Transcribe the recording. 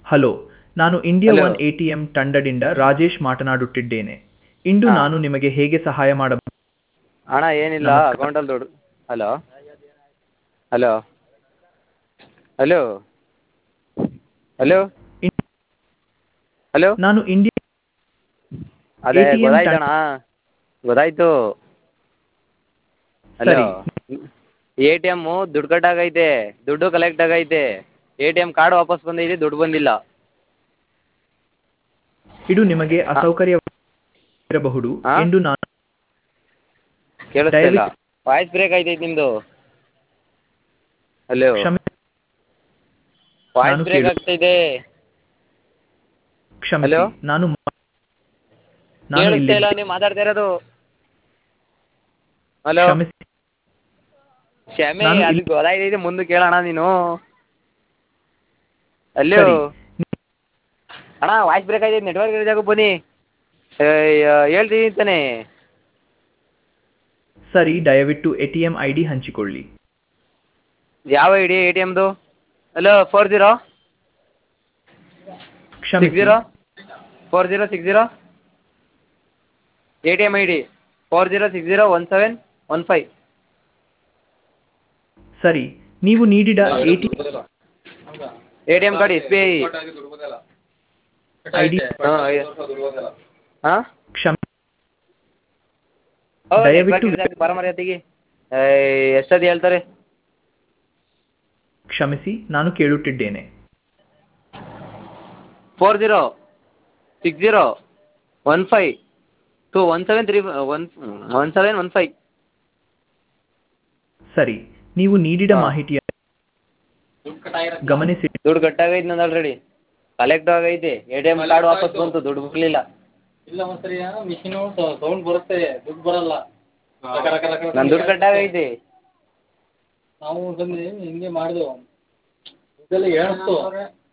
Hello ನಾನು India Hello. One A T M ತಂಡದಿಂದ ರಾಜೇಶ್ ಮಾತನಾಡುತ್ತಿದ್ದೇನೆ ಇಂದು ಹಾ. ನಾನು ನಿಮಗೆ ಹೇಗೆ ಸಹಾಯ ಮಾಡಬಹುದು ಅಣ್ಣ ಏನಿಲ್ಲ ನಮಸ್ಕಾರ. ಅಕೌಂಟಲ್ಲಿ ದುಡ್ಡು hello hello hello hello hello ನಾನು ಇಂಡಿಯಾ ಅದೇ ATM ಗೊತ್ತಾಯ್ತಣ್ಣ ಗೊತ್ತಾಯ್ತು ಹಲೋ ಎ ಟಿ ಎಮ್ಮು ದುಡ್ಡು ಕಟ್ಟಾಗೈತೆ ದುಡ್ಡು ಕಲೆಕ್ಟ್ ಆಗೈತೆ ಎ ಟಿ ಎಮ್ ಕಾರ್ಡ್ ವಾಪಸ್ ಬಂದೈತೆ ದುಡ್ಡು ಬಂದಿಲ್ಲ ಇದು ನಿಮಗೆ ಅಸೌಕರ್ಯವಿರಬಹುದು ಹಾ? ಎಂದು ನಾನು ಕೇಳಿಸ್ತಾ ಇಲ್ಲ ದಯವಿಟ್ಟು- ವಾಯ್ಸ್ ಬ್ರೇಕ್ ಆಯ್ತೈತೆ ನಿಮ್ಮದು ಹಲೋ ಕ್ಷಮೆ ವಾಯ್ಸ್ ನಾನು ಬ್ರೇಕ್ ಕೇಳು- ಆಗ್ತೈತೆ ಕ್ಷಮಿಸಿ Hello? ನಾನು ಮಾ- ನಾನು ಕೇಳಿಸ್ತಾ ಇಲ್ಲಿ ಇಲ್ಲ ನೀವು ಮಾತಾಡ್ತಾ ಇರೋದು ಹಲೋ ಕ್ಷಮಿಸಿ ಕ್ಷಮೆ ನಾನು ಅದು ಇಲ್ಲಿ- ಗೊತ್ತಾಯ್ತೈತೆ ಮುಂದೆ ಕೇಳೋಣ ನೀನು ಹಲೋ ಸರಿ ಅಣ್ಣ ವಾಯ್ಸ್ ಬ್ರೇಕ್ ಆಯ್ತೈತೆ ನೆಟ್ವರ್ಕ್ ಇರೋ ಜಾಗಕ್ಕೆ ಬನ್ನಿ ಏಯ್, ಹೇಳ್ತೀನಿ ತಾನೇ ಸರಿ ದಯವಿಟ್ಟು A T M I D ಹಂಚಿಕೊಳ್ಳಿ ಯಾವ ಐ ಡಿ ಎ ಟಿ ಎಮ್ದು ಹಲೋ ಫೋರ್ ಜೀರೋ ಸಿಕ್ಸ್ ಕ್ಷಮಿಸಿ zero four zero six zero A T M I D four zero six zero one seven one five ಸರಿ ನೀವು ನೀಡಿದ A T A T M card S B I I D ಹಾಂ ಕ್ಷಮೆ ದಯವಿಟ್ಟು- ಬರಮರ್ಯಾತಿಗೆ ಎಷ್ಟದು ಹೇಳ್ತಾರೆ ಕ್ಷಮಿಸಿ ನಾನು ಕೇಳುತ್ತಿದ್ದೇನೆ four zero six zero one five two one seven three one one seven one five ಸರಿ ನೀವು ನೀಡಿದ ಹಾ. ಮಾಹಿತಿಯ ಗಮನಿಸಿ ದುಡ್ಡು ಕಟ್ಟಾಗೈತೆ ನಂದು ಆಲ್ರೆಡಿ ಕಲೆಕ್ಟ್ ಆಗೈತೆ ಎ ಟಿ ಎಮ್ ಕಾರ್ಡ್ ವಾಪಸ್ ಬಂತು ದುಡ್ಡು ಬರಲಿಲ್ಲ ಇಲ್ಲ ಒಂದ್ಸರಿ ಮಿಷಿನು ಸೌಂಡ್ ಬರುತ್ತೆ ದುಡ್ಡು ಬರಲ್ಲ ರಕ ರಕ ರಕ ರಕ ನನ್ನ ದುಡ್ಡು ಕಟ್ಟಾಗೈತೆ ನಾವು ಬಂದು ಹಿಂಗೆ ಮಾಡಿದೆವು ದುಡ್ಡೆಲ್ಲ ಎಣಿಸ್ತು